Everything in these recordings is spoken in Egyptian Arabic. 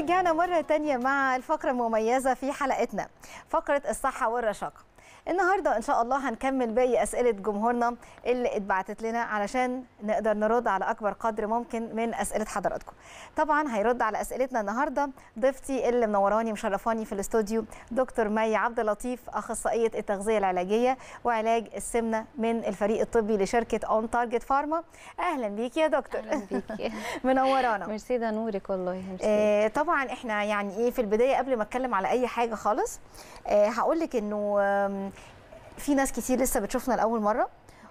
ورجعنا مرة تانية مع الفقرة المميزة في حلقتنا فقرة الصحة والرشاقة النهارده ان شاء الله هنكمل باقي اسئله جمهورنا اللي اتبعتت لنا علشان نقدر نرد على اكبر قدر ممكن من اسئله حضراتكم طبعا هيرد على اسئلتنا النهارده ضيفتي اللي منوراني مشرفاني في الاستوديو دكتور مي عبد اللطيف اخصائيه التغذيه العلاجيه وعلاج السمنه من الفريق الطبي لشركه اون تارجت فارما اهلا بيكي يا دكتور اهلا بيكي منورانا ميرسي ده نورك والله ميرسي آه طبعا احنا يعني ايه في البدايه قبل ما اتكلم على اي حاجه خالص آه هقول لك انه آم، في ناس كتير لسه بتشوفنا لاول مره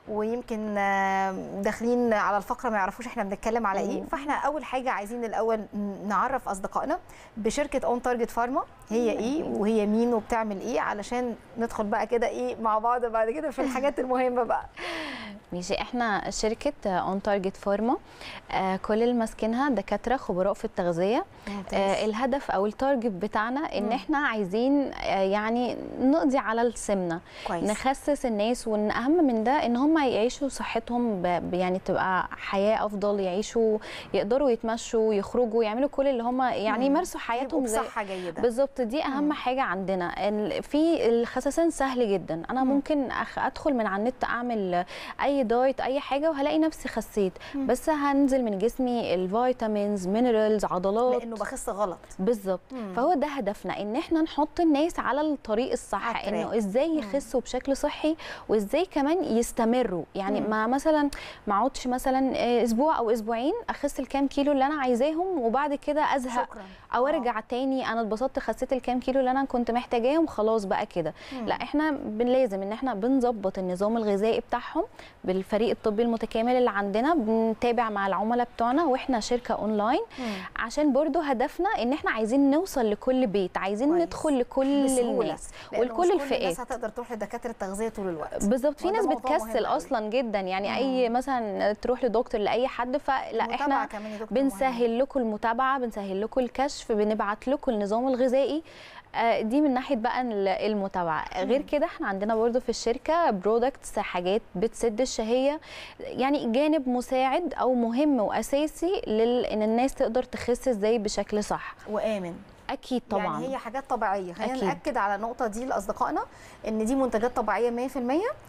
ويمكن آم، داخلين على الفقره ما يعرفوش احنا بنتكلم على ايه مم. فاحنا اول حاجه عايزين الاول نعرف اصدقائنا بشركه اون تارجت فارما هي ايه وهي مين وبتعمل ايه علشان ندخل بقى كده ايه مع بعض بعد كده في الحاجات المهمه بقى ماشي احنا شركه اون تارجت فارما آه كل اللي ماسكينها دكاتره خبراء في التغذيه آه الهدف او التارجت بتاعنا ان مم. احنا عايزين آه يعني نقضي على السمنه كويس نخسس الناس وان اهم من ده ان هم يعيشوا صحتهم ب- ب- يعني تبقى حياه افضل يعيشوا يقدروا يتمشوا يخرجوا يعملوا كل اللي هم يعني مم. يمارسوا حياتهم زي بصحه جيده بالظبط دي مم. اهم حاجه عندنا ال- في الخسسان سهل جدا انا مم. ممكن أخ ادخل من على النت اعمل اي دايت اي حاجه وهلاقي نفسي خسيت مم. بس هنزل من جسمي الفيتامينز مينرالز عضلات لانه بخس غلط بالظبط مم. فهو ده هدفنا ان احنا نحط الناس على الطريق الصح على التراك. انه ازاي مم. يخسوا بشكل صحي وازاي كمان يستمروا يعني مم. ما مثلا ما اقعدش مثلا آه، اسبوع او اسبوعين اخس الكام كيلو اللي انا عايزاهم وبعد كده ازهق شكرا او آه. ارجع تاني انا اتبسطت خسيت الكام كيلو اللي انا كنت محتاجاهم خلاص بقى كده مم. لا احنا بن- لازم ان احنا بنظبط النظام الغذائي بتاعهم بالفريق الطبي المتكامل اللي عندنا بنتابع مع العملاء بتوعنا واحنا شركه اونلاين مم. عشان برضو هدفنا ان احنا عايزين نوصل لكل بيت عايزين كويس. ندخل لكل بسهولة. الناس لأنه ولكل مش كل الفئات. الناس هتقدر تروح لدكاتره تغذيه طول الوقت بالظبط في وده ناس موضوع مهم بتكسل قوي. اصلا جدا يعني مم. اي مثلا تروح لدكتور لاي حد فلا المتابعة احنا كمان يا دكتور مهمة. بنسهل لكم المتابعه بنسهل لكم الكشف بنبعت لكم النظام الغذائي آه، دي من ناحيه بقى ال- المتابعه غير مم. كده احنا عندنا برضو في الشركه برودكتس حاجات بتسد الشهيه يعني جانب مساعد او مهم واساسي لل ان الناس تقدر تخس ازاي بشكل صح وامن اكيد طبعا يعني هي حاجات طبيعيه خلينا أكيد. ناكد على النقطه دي لاصدقائنا ان دي منتجات طبيعيه 100%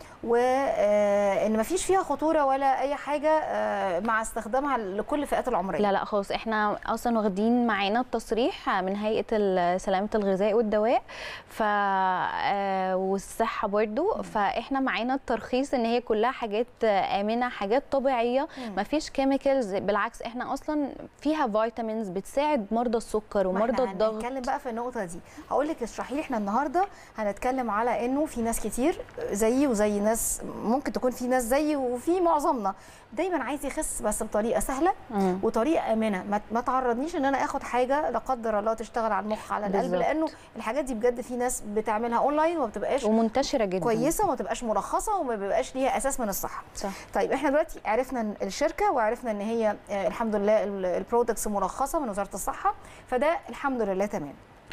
وان مفيش فيها خطوره ولا اي حاجه آه، مع استخدامها لكل فئات العمريه لا لا خالص احنا اصلا واخدين معانا التصريح من هيئه ال- سلامه الغذاء والدواء ف آه، والصحه برضو فاحنا معانا الترخيص ان هي كلها حاجات آه، امنه حاجات طبيعيه مم. ما فيش كيميكالز بالعكس احنا اصلا فيها فيتامينز بتساعد مرضى السكر ما ومرضى احنا الضغط هنتكلم بقى في النقطه دي هقول لك اشرحي لي احنا النهارده هنتكلم على انه في ناس كتير زيي وزي ناس ممكن تكون في ناس زيي وفي معظمنا دايما عايز يخس بس بطريقه سهله مم. وطريقه امنه ما, ما تعرضنيش ان انا اخد حاجه لا قدر الله تشتغل على المخ على القلب بالظبط. لانه الحاجات دي بجد في ناس بتعملها اونلاين وما بتبقاش ومنتشره جدا كويسه وما بتبقاش مرخصه وما بيبقاش ليها اساس من الصحه صح طيب احنا دلوقتي عرفنا إن الشركه وعرفنا ان هي آه، الحمد لله البرودكتس مرخصه من وزاره الصحه فده الحمد لله تمام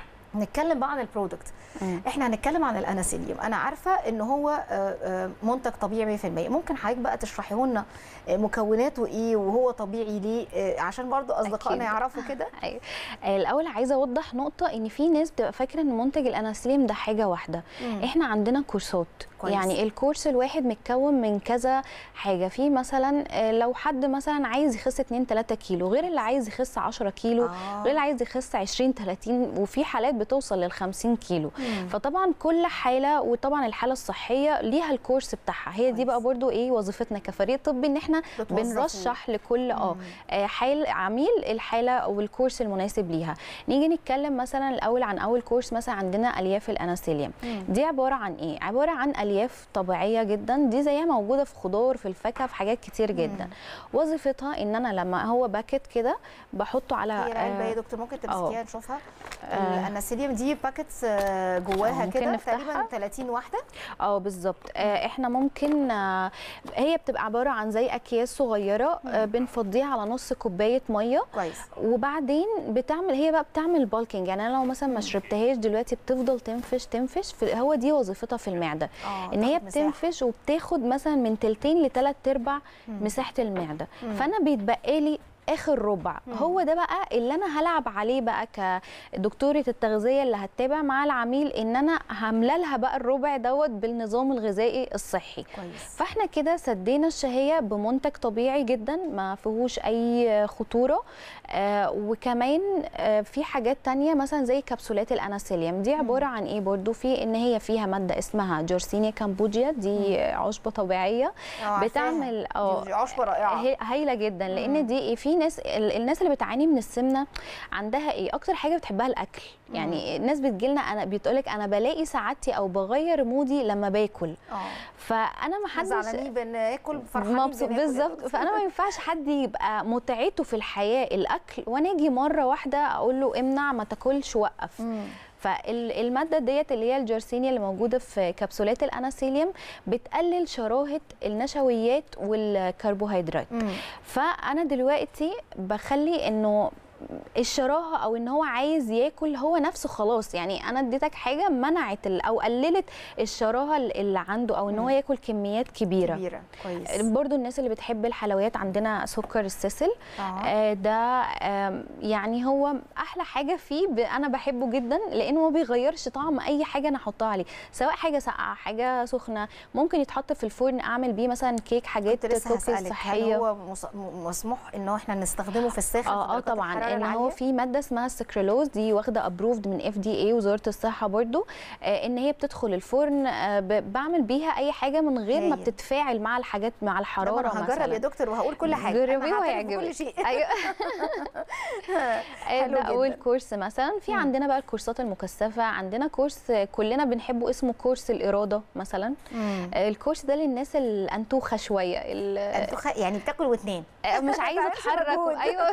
نتكلم بقى عن البرودكت مم. احنا هنتكلم عن الاناسيليوم انا عارفه ان هو آه، آه، منتج طبيعي 100% ممكن حضرتك بقى تشرحي لنا آه، مكوناته ايه وهو طبيعي ليه آه، عشان برضو اصدقائنا أكيد. يعرفوا كده أيوة. آه، الاول عايزه اوضح نقطه ان في ناس بتبقى فاكره ان منتج الاناسيليم ده حاجه واحده احنا عندنا كورسات كويس. يعني الكورس الواحد متكون من كذا حاجه في مثلا آه، لو حد مثلا عايز يخس 2 3 كيلو غير اللي عايز يخس 10 كيلو آه. غير اللي عايز يخس 20 30 وفي حالات بتوصل لل 50 كيلو مم. فطبعا كل حاله وطبعا الحاله الصحيه ليها الكورس بتاعها هي دي كويس. بقى برضو ايه وظيفتنا كفريق طبي ان احنا بتوظفوه. بنرشح لكل اه مم. آه، حال عميل الحاله او الكورس المناسب ليها نيجي نتكلم مثلا الاول عن اول كورس مثلا عندنا الياف الاناسيليوم مم. دي عباره عن ايه عباره عن الياف طبيعيه جدا دي زيها موجوده في خضار في الفاكهه في حاجات كتير جدا وظيفتها ان انا لما هو باكت كده بحطه على هي العلبه آه، يا دكتور ممكن تمسكيها نشوفها آه. الاناسيليوم دي باكتس آه، جواها آه، ممكن كده نفتحها. تقريبا 30 واحده اه بالظبط آه احنا ممكن آه هي بتبقى عباره عن زي اكياس صغيره آه بنفضيها على نص كوبايه ميه كويس وبعدين بتعمل هي بقى بتعمل بالكينج يعني انا لو مثلا ما شربتهاش دلوقتي بتفضل تنفش تنفش في هو دي وظيفتها في المعده اه ان هي تاخد مساحة. بتنفش وبتاخد مثلا من تلتين لتلات ارباع مساحه المعده مم. فانا بيتبقى لي اخر ربع هو ده بقى اللي انا هلعب عليه بقى كدكتوره التغذيه اللي هتتابع مع العميل ان انا هملى لها بقى الربع دوت بالنظام الغذائي الصحي كويس فاحنا كده سدينا الشهيه بمنتج طبيعي جدا ما فيهوش اي خطوره آه وكمان آه في حاجات تانية مثلا زي كبسولات الاناسيليوم دي عباره عن ايه برضو في ان هي فيها ماده اسمها جورسينيا كامبوجيا دي عشبه طبيعيه آه، عارفاها. بتعمل اه دي عشبه رائعه هي- هايله جدا لان دي إيه، في ناس ال- الناس اللي بتعاني من السمنه عندها ايه اكتر حاجه بتحبها الاكل يعني الناس بتجيلنا انا بتقولك انا بلاقي سعادتي او بغير مودي لما باكل اه فانا ما احنا حدش زعلانين بناكل فرحانين مبسوط بناكل يا بالظبط دكتور. فانا ما ينفعش حد يبقى متعته في الحياه الاكل وانا اجي مره واحده اقول له امنع ما تاكلش وقف مم. فالماده ديت اللي هي الجرسينيا اللي موجوده في كبسولات الاناسيليوم بتقلل شراهه النشويات والكربوهيدرات مم. فانا دلوقتي بخلي انه الشراهه او ان هو عايز ياكل هو نفسه خلاص يعني انا اديتك حاجه منعت ال- او قللت الشراهه اللي عنده او ان هو ياكل كميات كبيره كبيره كويس برضو الناس اللي بتحب الحلويات عندنا سكر السيسل اه آه، ده آم، يعني هو احلى حاجه فيه ب- انا بحبه جدا لانه ما بيغيرش طعم اي حاجه انا احطها عليه سواء حاجه ساقعه حاجه سخنه ممكن يتحط في الفرن اعمل بيه مثلا كيك حاجات كنت لسه كوكيز هسألك هل صحيه هو مص- م- مسموح ان هو احنا نستخدمه في الساخن في اه اه درجات طبعا الحرارة ان هو العالية؟ في ماده اسمها السكرالوز دي واخده ابروفد من اف دي اي وزاره الصحه برضو آه ان هي بتدخل الفرن آه ب- بعمل بيها اي حاجه من غير ما هايل. بتتفاعل مع الحاجات مع طب الحراره انا هجرب مثلا يا دكتور وهقول كل حاجه جربيه أنا هعترف وهيعجبك بكل شيء ايوه حلو ده اول جدا. كورس مثلا في مم. عندنا بقى الكورسات المكثفه عندنا كورس كلنا بنحبه اسمه كورس الاراده مثلا مم. الكورس ده للناس الانتوخه شويه ال- انتوا خ- يعني بتاكل وتنام مش عايزه تعملش اتحرك مجهود. ايوه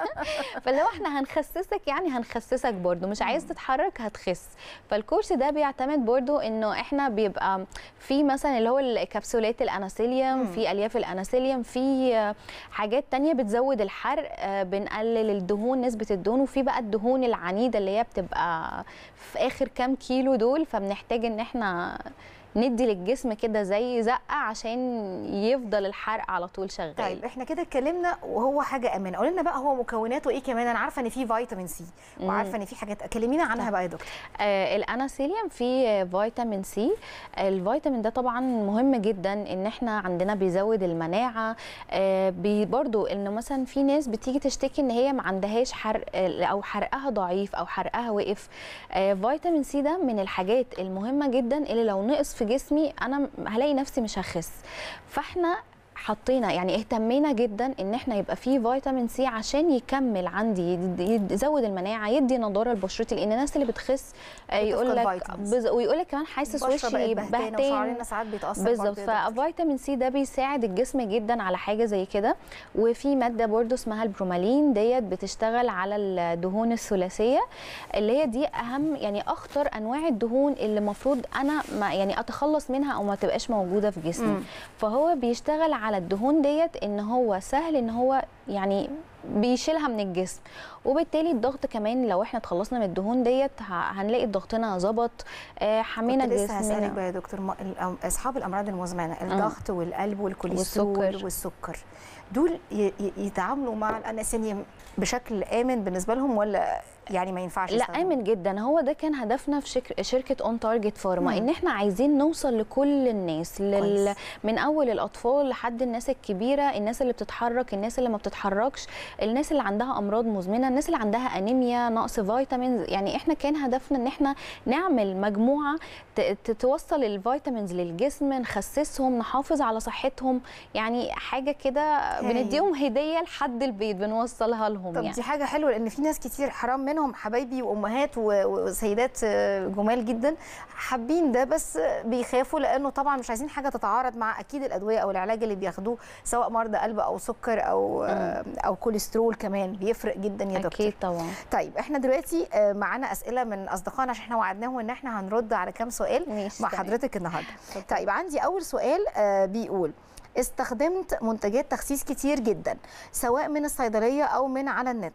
فلو احنا هنخسسك يعني هنخسسك برضو مش عايز تتحرك هتخس فالكورس ده بيعتمد برضو انه احنا بيبقى في مثلا اللي هو الكبسولات الاناسيليوم مم. في الياف الاناسيليوم في آه، حاجات تانية بتزود الحرق آه، بنقلل الدهون نسبه الدهون وفي بقى الدهون العنيده اللي هي بتبقى في اخر كام كيلو دول فبنحتاج ان احنا ندي للجسم كده زي زقه عشان يفضل الحرق على طول شغال طيب احنا كده اتكلمنا وهو حاجه امنه قول لنا بقى هو مكوناته ايه كمان انا عارفه ان في فيتامين سي وعارفه ان في حاجات كلمينا عنها بقى يا دكتور آه الاناسيليوم فيه فيتامين سي الفيتامين ده طبعا مهم جدا ان احنا عندنا بيزود المناعه آه بي برضو ان مثلا في ناس بتيجي تشتكي ان هي ما عندهاش حرق آه، او حرقها ضعيف او حرقها وقف آه فيتامين سي ده من الحاجات المهمه جدا اللي لو نقص في جسمي انا هلاقي نفسي مش هخس فاحنا حطينا يعني اهتمينا جدا ان احنا يبقى فيه فيتامين سي عشان يكمل عندي يد- يد- يزود المناعه يدي نضاره لبشرتي لان الناس اللي بتخس آه، يقول لك فيتامينز. بز... ويقول لك كمان حاسس البشرة وشي بقت بهتانه بهتان وشعرنا ساعات بيتاثر بالظبط برضه يا دكتور. ففيتامين سي ده بيساعد الجسم جدا على حاجه زي كده وفي ماده برضو اسمها البرومالين ديت بتشتغل على الدهون الثلاثيه اللي هي دي اهم يعني اخطر انواع الدهون اللي المفروض انا ما يعني اتخلص منها او ما تبقاش موجوده في جسمي مم. فهو بيشتغل على الدهون ديت ان هو سهل ان هو يعني بيشيلها من الجسم وبالتالي الضغط كمان لو احنا اتخلصنا من الدهون ديت ه- هنلاقي ضغطنا ظبط آه، حمينا كنت لسه هسألك جسمنا بقى يا دكتور ما- الأم- اصحاب الامراض المزمنه الضغط والقلب والكوليسترول والسكر. والسكر دول ي- ي- يتعاملوا مع الاناسيليوم بشكل امن بالنسبه لهم ولا يعني ما ينفعش لا يستخدموا؟ امن جدا هو ده كان هدفنا في شك... شركه اون تارجت فارما مم. ان احنا عايزين نوصل لكل الناس لل... كويس. من اول الاطفال لحد الناس الكبيره الناس اللي بتتحرك الناس اللي ما بتتحركش الناس اللي عندها امراض مزمنه الناس اللي عندها انيميا نقص فيتامينز يعني احنا كان هدفنا ان احنا نعمل مجموعه ت... ت- توصل الفيتامينز للجسم نخسسهم نحافظ على صحتهم يعني حاجه كده هايل. بنديهم هديه لحد البيت بنوصلها لهم طب يعني دي حاجه حلوه لان في ناس كتير حرام منهم حبايبي وامهات و- وسيدات آه، جمال جدا حابين ده بس بيخافوا لانه طبعا مش عايزين حاجه تتعارض مع اكيد الادويه او العلاج اللي بياخدوه سواء مرضى قلب او سكر او آه، او كوليسترول كمان بيفرق جدا يا دكتور اكيد طبعا طيب احنا دلوقتي آه، معانا اسئله من اصدقائنا عشان احنا وعدناهم ان احنا هنرد على كام سؤال ماشي مع تمام. حضرتك النهارده طيب عندي اول سؤال آه، بيقول استخدمت منتجات تخسيس كتير جدا سواء من الصيدليه او من على النت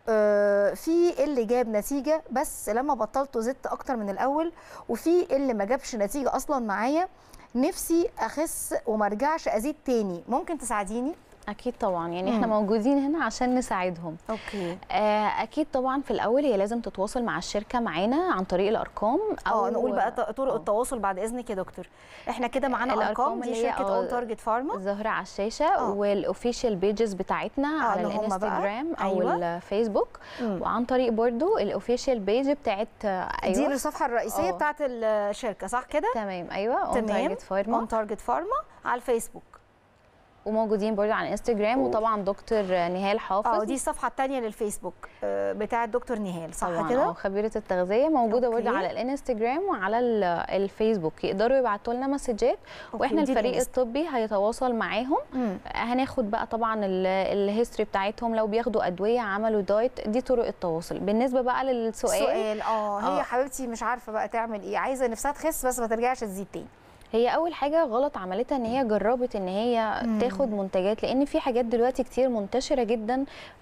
آه، في اللي جاب نتيجه بس لما بطلته زدت اكتر من الاول وفي اللي ما جابش نتيجه اصلا معايا نفسي اخس وما ارجعش ازيد تاني ممكن تساعديني اكيد طبعا يعني احنا مم. موجودين هنا عشان نساعدهم اوكي آه، اكيد طبعا في الاول هي لازم تتواصل مع الشركه معانا عن طريق الارقام اه نقول بقى ط- طرق آه. التواصل بعد اذنك يا دكتور احنا كده معانا الأرقام ارقام دي اللي هي شركه آه، اون تارجت فارما ظاهره على الشاشه آه. والاوفيشال بيجز بتاعتنا آه، على اللي هم بقى. الانستجرام او أيوة. الفيسبوك مم. وعن طريق برضو الاوفيشال بيج بتاعت آه، دي ايوه الصفحه الرئيسيه آه. بتاعت الشركه صح كده تمام ايوه اون تمام. تارجت فارما اون تارجت فارما على الفيسبوك وموجودين برضو على الانستجرام وطبعا دكتور نهال حافظ اه دي الصفحه الثانيه للفيسبوك آه، بتاعه دكتور نهال صح طبعا كده اه خبيره التغذيه موجوده برضه أوكي. على الانستجرام وعلى ال- الفيسبوك يقدروا يبعتوا لنا مسجات أوكي، واحنا دي الفريق الإنستا. الطبي هيتواصل معاهم مم. هناخد بقى طبعا ال- الهيستوري بتاعتهم لو بياخدوا ادويه عملوا دايت دي طرق التواصل بالنسبه بقى للسؤال سؤال اه هي آه. حبيبتي مش عارفه بقى تعمل ايه عايزه نفسها تخس بس ما ترجعش تزيد تاني هي اول حاجه غلط عملتها ان هي جربت ان هي مم. تاخد منتجات لان في حاجات دلوقتي كتير منتشره جدا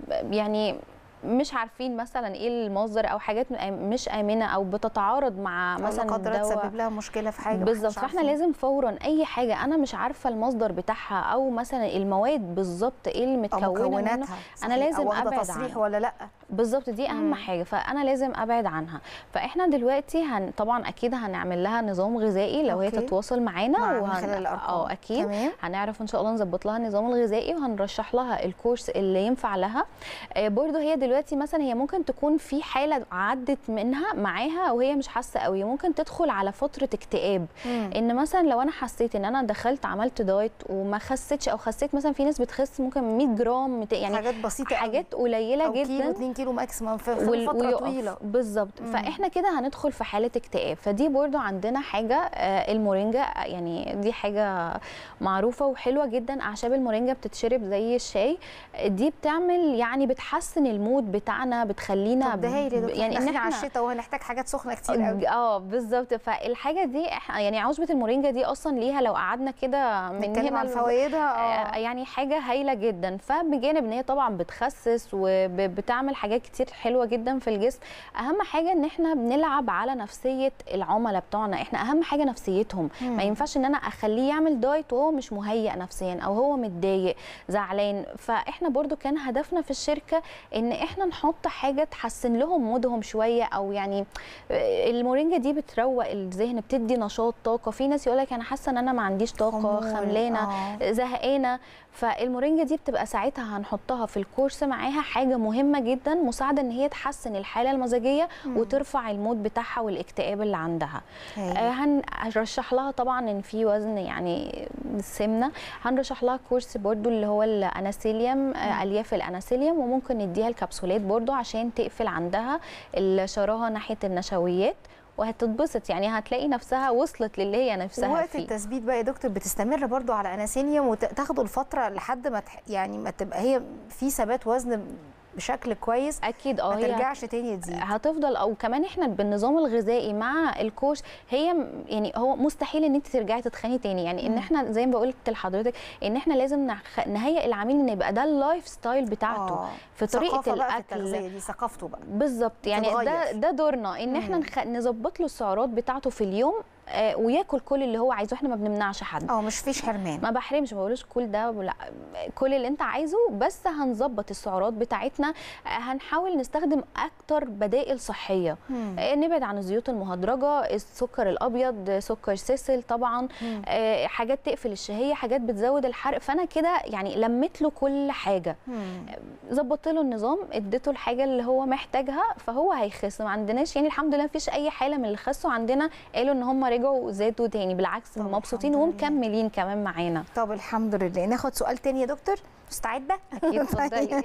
يعني مش عارفين مثلا ايه المصدر او حاجات مش امنه او بتتعارض مع مثلا مثلا قدرت دواء تسبب لها مشكله في حاجه بالظبط مش فاحنا عارفين. لازم فورا اي حاجه انا مش عارفه المصدر بتاعها او مثلا المواد بالظبط ايه اللي او متكونه منه مكوناتها أنا صحيح، لازم أو واخدة أبعد تصريح عنها. ولا لا بالظبط دي اهم مم. حاجه فانا لازم ابعد عنها فاحنا دلوقتي هن طبعا اكيد هنعمل لها نظام غذائي لو هي أوكي. تتواصل معانا مع- من وهن- خلال الأرقام. اه اكيد تمام هنعرف ان شاء الله نظبط لها النظام الغذائي وهنرشح لها الكورس اللي ينفع لها آه، برضه هي دلوقتي مثلا هي ممكن تكون في حاله عدت منها معاها وهي مش حاسه قوي ممكن تدخل على فتره اكتئاب مم. ان مثلا لو انا حسيت ان انا دخلت عملت دايت وما خسيتش او خسيت مثلا في ناس بتخس ممكن 100 جرام مت- يعني حاجات بسيطه قوي. حاجات قليله أو كيلو جدا 2 كيلو ماكسيمم في خلال وال- فتره ويقف. طويله بالظبط مم. فاحنا كده هندخل في حاله اكتئاب فدي برضو عندنا حاجه آه، المورينجا آه، يعني دي حاجه معروفه وحلوه جدا اعشاب المورينجا بتتشرب زي الشاي آه، دي بتعمل يعني بتحسن المود بتاعنا بتخلينا طب ده هايل يا ب- دكتور يعني ان داخلين على احنا الشتاء وهنحتاج حاجات سخنه كتير قوي اه بالظبط فالحاجه دي إح- يعني عشبه المورينجا دي اصلا ليها لو قعدنا كده من نتكلم هنا عن ل- فوائدها آه، اه يعني حاجه هايله جدا فبجانب ان هي طبعا بتخسس وبتعمل حاجات كتير حلوه جدا في الجسم اهم حاجه ان احنا بنلعب على نفسيه العملاء بتوعنا احنا اهم حاجه نفسيتهم ما ينفعش ان انا اخليه يعمل دايت وهو مش مهيئ نفسيا او هو متضايق زعلان فاحنا برضو كان هدفنا في الشركه ان احنا نحط حاجه تحسن لهم مودهم شويه او يعني آه، المورينجا دي بتروق الذهن بتدي نشاط طاقه في ناس يقول لك انا حاسه ان انا ما عنديش طاقه خمول، خملانه آه. زهقانه فالمورينجا دي بتبقى ساعتها هنحطها في الكورس معاها حاجه مهمه جدا مساعده ان هي تحسن الحاله المزاجيه وترفع المود بتاعها والاكتئاب اللي عندها هايل. آه، هن- هنرشح لها طبعا ان في وزن يعني السمنه هنرشح لها كورس برضو اللي هو الاناسيليوم آه، الياف الاناسيليوم وممكن نديها الكبسولات برضو عشان تقفل عندها الشراهه ناحيه النشويات وهتتبسط يعني هتلاقي نفسها وصلت للي هي نفسها وقت فيه التثبيت بقى يا دكتور بتستمر برضو على اناسينيوم وتاخدوا الفتره لحد ما تح... يعني ما تبقى هي في ثبات وزن بشكل كويس اكيد اه ما هي ترجعش تاني تزيد هتفضل او كمان احنا بالنظام الغذائي مع الكورس هي م- يعني هو مستحيل ان انت ترجعي تتخني تاني يعني ان مم. احنا زي ما قلت لحضرتك ان احنا لازم نخ- نهيئ العميل ان يبقى ده اللايف ستايل بتاعته آه. في طريقه ثقافة بقى في الاكل التغذيه دي ثقافته بقى بالظبط يعني ده تتغير. ده دورنا ان احنا مم. نخ... نظبط له السعرات بتاعته في اليوم آه وياكل كل اللي هو عايزه احنا ما بنمنعش حد اه مش فيش حرمان ما بحرمش ما بقولوش كل ده لا كل اللي انت عايزه بس هنظبط السعرات بتاعتنا آه، هنحاول نستخدم اكتر بدائل صحيه مم. آه، نبعد عن الزيوت المهدرجه السكر الابيض سكر سيسل طبعا مم. آه، حاجات تقفل الشهيه حاجات بتزود الحرق فانا كده يعني لميت له كل حاجه مم. ظبطت له النظام اديته الحاجه اللي هو محتاجها فهو هيخس ما عندناش يعني الحمد لله مفيش اي حاله من اللي خسوا عندنا قالوا ان هم رجعوا زادوا تاني بالعكس طب مبسوطين الحمد لله. ومكملين كمان معانا طب الحمد لله ناخد سؤال تاني يا دكتور مستعده اكيد اتفضلي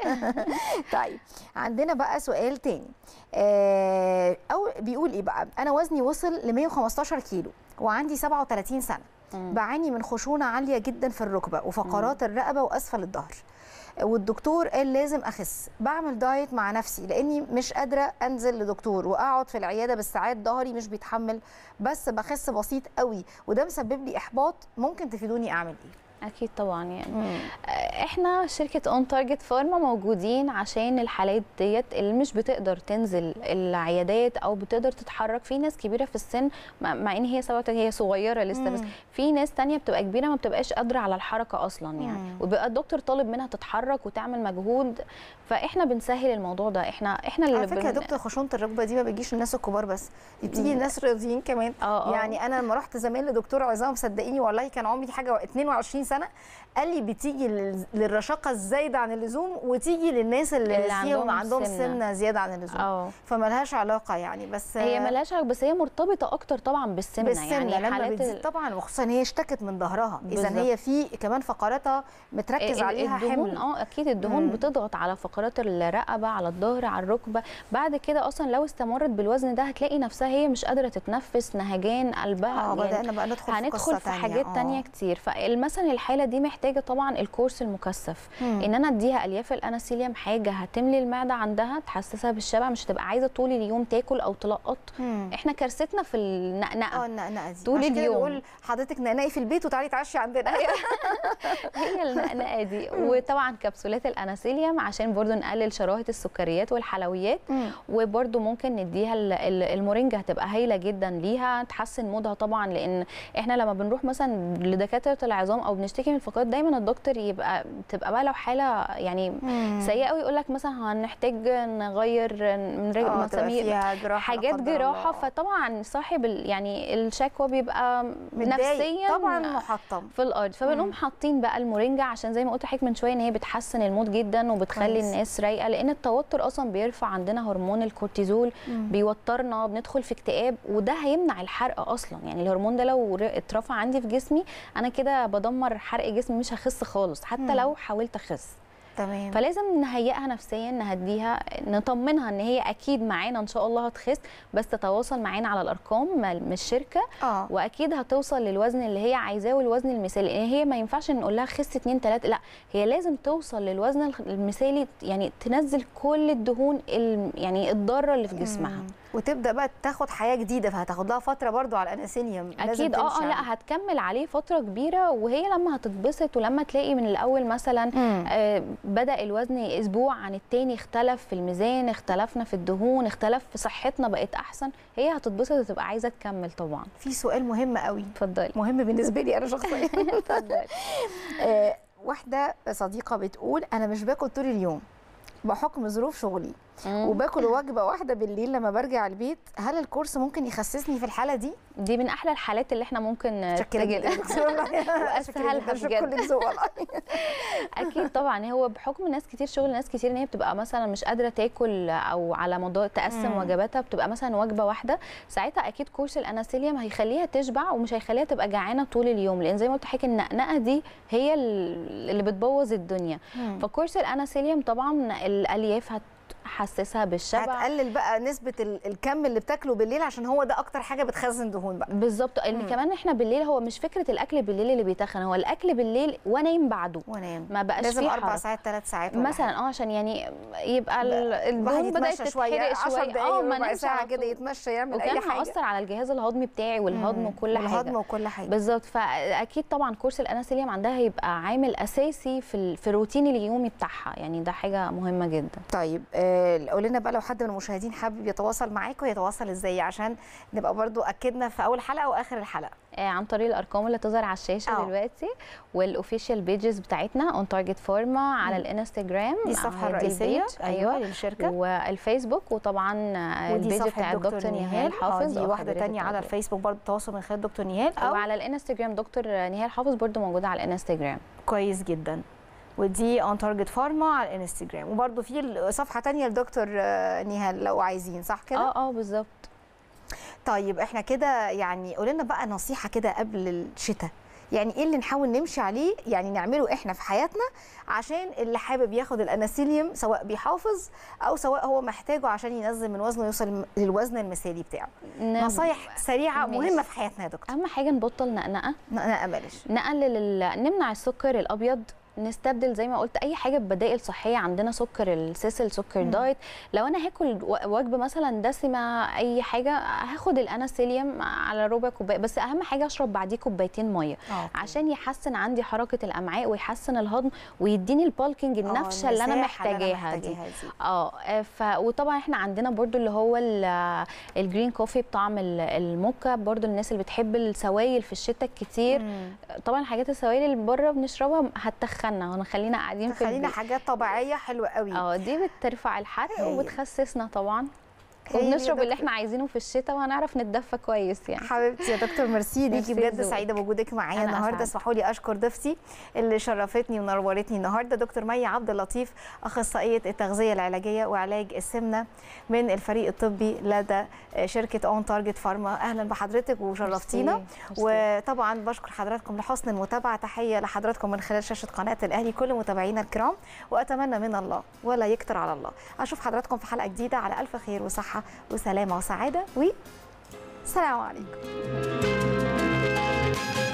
طيب عندنا بقى سؤال تاني آه او بيقول ايه بقى انا وزني وصل ل 115 كيلو وعندي 37 سنه مم. بعاني من خشونه عاليه جدا في الركبه وفقرات الرقبه واسفل الظهر والدكتور قال لازم اخس بعمل دايت مع نفسي لاني مش قادره انزل لدكتور واقعد في العياده بالساعات ظهري مش بيتحمل بس بخس بسيط قوي وده مسبب لي احباط ممكن تفيدوني اعمل ايه اكيد طبعا يعني آه، احنا شركه اون تارجت فارما موجودين عشان الحالات ديت اللي مش بتقدر تنزل العيادات او بتقدر تتحرك في ناس كبيره في السن مع مع ان هي 37 هي صغيره لسه بس مم. في ناس تانية بتبقى كبيره ما بتبقاش قادره على الحركه اصلا يعني مم. وبيبقى الدكتور طالب منها تتحرك وتعمل مجهود فاحنا بنسهل الموضوع ده احنا احنا اللي على فكره يا بن- دكتور خشونه الركبه دي ما بتجيش الناس الكبار بس دي بتيجي الناس رياضيين كمان اه اه يعني انا لما رحت زمان لدكتور عظام صدقيني والله كان عمري حاجه 22 سنه قال لي بتيجي لل- للرشاقه الزايده عن اللزوم وتيجي للناس اللي, اللي فيهم عندهم عندهم سمنة. سنه زياده عن اللزوم اه فملهاش علاقه يعني بس هي ملهاش علاقة، بس هي مرتبطه اكتر طبعا بالسمنه, بالسمنه يعني لما حالات بتزيد ال- طبعا وخصوصا هي اشتكت من ظهرها اذا بالظبط. هي في كمان فقراتها متركز ال- عليها الدهون حمل اه اكيد الدهون مم. بتضغط على فقرات الرقبه على الظهر على الركبه بعد كده اصلا لو استمرت بالوزن ده هتلاقي نفسها هي مش قادره تتنفس نهجان قلبها اه يعني بدانا بقى ندخل في هندخل قصه في تانية. حاجات آه. تانية كتير فمثلا الحاله دي محتاجه طبعا الكورس المكثف مم. ان انا اديها الياف الاناسيليوم حاجه هتملي المعده عندها تحسسها بالشبع مش هتبقى عايزه طول اليوم تاكل او تلقط مم. احنا كارثتنا في النقنقه اه النقنقه دي طول عشان كده اليوم. بنقول حضرتك نقنقي في البيت وتعالي تعشي عندنا هي النقنقه دي وطبعا كبسولات الاناسيليوم عشان برضو نقلل شراهه السكريات والحلويات مم. وبرده ممكن نديها ال- ال- المورينجا هتبقى هايله جدا ليها تحسن مودها طبعا لان احنا لما بنروح مثلا لدكاتره العظام او بنشتكي من الفقرات دايما الدكتور يبقى تبقى بقى لو حاله يعني مم. سيئه قوي يقول لك مثلا هنحتاج نغير من رج- اه تبقى مسامير فيها جراحه لا حاجات قدر جراحه الله. فطبعا صاحب ال- يعني الشكوى بيبقى متضايق. نفسيا طبعا محطم في الارض فبنقوم مم. حاطين بقى المورينجا عشان زي ما قلت لحضرتك من شويه ان هي بتحسن المود جدا وبتخلي كويس. الناس رايقه لان التوتر اصلا بيرفع عندنا هرمون الكورتيزول مم. بيوترنا بندخل في اكتئاب وده هيمنع الحرق اصلا يعني الهرمون ده لو ر- اترفع عندي في جسمي انا كده بدمر حرق جسمي مش هخس خالص حتى مم. لو حاولت اخس تمام فلازم نهيئها نفسيا نهديها نطمنها ان هي اكيد معانا ان شاء الله هتخس بس تتواصل معانا على الارقام من الشركه اه واكيد هتوصل للوزن اللي هي عايزاه والوزن المثالي لان هي ما ينفعش نقول لها خس 2 3 لا هي لازم توصل للوزن الخ- المثالي يعني تنزل كل الدهون ال- يعني الضاره اللي في جسمها مم. وتبدا بقى تاخد حياه جديده فهتاخد لها فتره برضو على الانسيليوم لازم اكيد اه تمشي اه عليه. لا هتكمل عليه فتره كبيره وهي لما هتتبسط ولما تلاقي من الاول مثلا مم. آه بدا الوزن اسبوع عن التاني اختلف في الميزان اختلفنا في الدهون اختلف في صحتنا بقت احسن هي هتتبسط وتبقى عايزه تكمل طبعا في سؤال مهم قوي اتفضلي مهم بالنسبه لي انا شخصيا اتفضلي آه، واحده صديقه بتقول انا مش باكل طول اليوم بحكم ظروف شغلي وباكل وجبه واحده بالليل لما برجع البيت هل الكورس ممكن يخسسني في الحاله دي دي من احلى الحالات اللي احنا ممكن شكرا تجي- جدا يا دكتور والله. وأسهلها شكرا جدا، بجد. شكرا لك ذوق والله اكيد طبعا هو بحكم ناس كتير شغل ناس كتير ان هي بتبقى مثلا مش قادره تاكل او على مدار تقسم مم. وجباتها بتبقى مثلا وجبه واحده ساعتها اكيد كورس الاناسيليوم هيخليها تشبع ومش هيخليها تبقى جعانه طول اليوم لان زي ما قلت لحضرتك النقنقه دي هي ال- اللي بتبوظ الدنيا فكورس الاناسيليوم طبعا الالياف هتحسسها بالشبع هتقلل بقى نسبه ال- الكم اللي بتاكله بالليل عشان هو ده اكتر حاجه بتخزن دهون بقى بالظبط ان مم. كمان احنا بالليل هو مش فكره الاكل بالليل اللي بيتخن هو الاكل بالليل وانام بعده وانام ما بقاش لازم فيه اربع حركة. ساعات ثلاث ساعات ولا مثلا حاجة. اه عشان يعني يبقى ال- الواحد الدهون بدات يتمشى شويه تتحرق 10 شويه دقايق ما ربع نمشي ساعه على كده طول. يتمشى يعمل اي وكان حاجه هيأثر على الجهاز الهضمي بتاعي والهضم مم. وكل حاجه والهضم وكل حاجه بالظبط فاكيد طبعا كورس الاناسيليوم عندها هيبقى عامل اساسي في ال- في الروتين اليومي بتاعها يعني ده حاجه مهمه جدا طيب آه، قول لنا بقى لو حد من المشاهدين حابب يتواصل معاكم يتواصل ازاي عشان نبقى برضو اكدنا في اول حلقه واخر الحلقه آه، عن طريق الارقام اللي تظهر على الشاشه آه. دلوقتي والاوفيشال بيجز بتاعتنا اون تارجت فارما على مم. الانستجرام دي الصفحه آه، الرئيسيه البيج. ايوه للشركه والفيسبوك وطبعا آه، ودي البيج صفحه بتاع الدكتور نهال آه، حافظ دي أو واحده حضرتك تانية على موجودة. الفيسبوك برضو التواصل من خلال دكتور نهال او وعلى الانستجرام دكتور نهال حافظ برضو موجوده على الانستجرام كويس جدا ودي اون تارجت فارما على الانستجرام وبرضو في صفحه تانية لدكتور آه، نهال لو عايزين صح كده اه اه بالظبط طيب احنا كده يعني قول لنا بقى نصيحه كده قبل الشتاء يعني ايه اللي نحاول نمشي عليه يعني نعمله احنا في حياتنا عشان اللي حابب ياخد الاناسيليوم سواء بيحافظ او سواء هو محتاجه عشان ينزل من وزنه يوصل للوزن المثالي بتاعه ن- نصايح سريعه ماشي. مهمه في حياتنا يا دكتور اهم حاجه نبطل نقنقه انا املش نقلل ال- نمنع السكر الابيض نستبدل زي ما قلت اي حاجه ببدائل صحيه عندنا سكر السيسل سكر دايت لو انا هاكل و- وجبه مثلا دسمه اي حاجه هاخد الاناسيليوم على ربع كوبايه بس اهم حاجه اشرب بعديه كوبايتين ميه عشان يحسن عندي حركه الامعاء ويحسن الهضم ويديني البالكنج النفشه اللي انا المساحة اللي أنا محتاجاها دي محتاجاها دي. اه ف وطبعا احنا عندنا برضو اللي هو ال- الجرين كوفي بطعم ال- الموكا برضو الناس اللي بتحب السوائل في الشتاء كتير مم. طبعا الحاجات السوائل اللي بره بنشربها هتخنا ونخلينا قاعدين في خلينا البيت حاجات طبيعيه حلوه قوي اه دي بترفع الحرق هايل. وبتخسسنا طبعا هايل يا وبنشرب اللي دكتور. احنا عايزينه في الشتاء وهنعرف نتدفى كويس يعني حبيبتي يا دكتور ميرسي ليكي ميرسي بجد لذوقك. سعيده بوجودك معايا أنا النهارده أسعد. اسمحوا لي اشكر ضيفتي اللي شرفتني ونورتني النهارده دكتور مي عبد اللطيف اخصائيه التغذيه العلاجيه وعلاج السمنه من الفريق الطبي لدى شركه اون تارجت فارما اهلا بحضرتك وشرفتينا ميرسي. ميرسي. وطبعا بشكر حضراتكم لحسن المتابعه تحيه لحضراتكم من خلال شاشه قناه الاهلي كل متابعينا الكرام واتمنى من الله ولا يكتر على الله اشوف حضراتكم في حلقه جديده على الف خير وصحه وسلامه وسعاده و سلام عليكم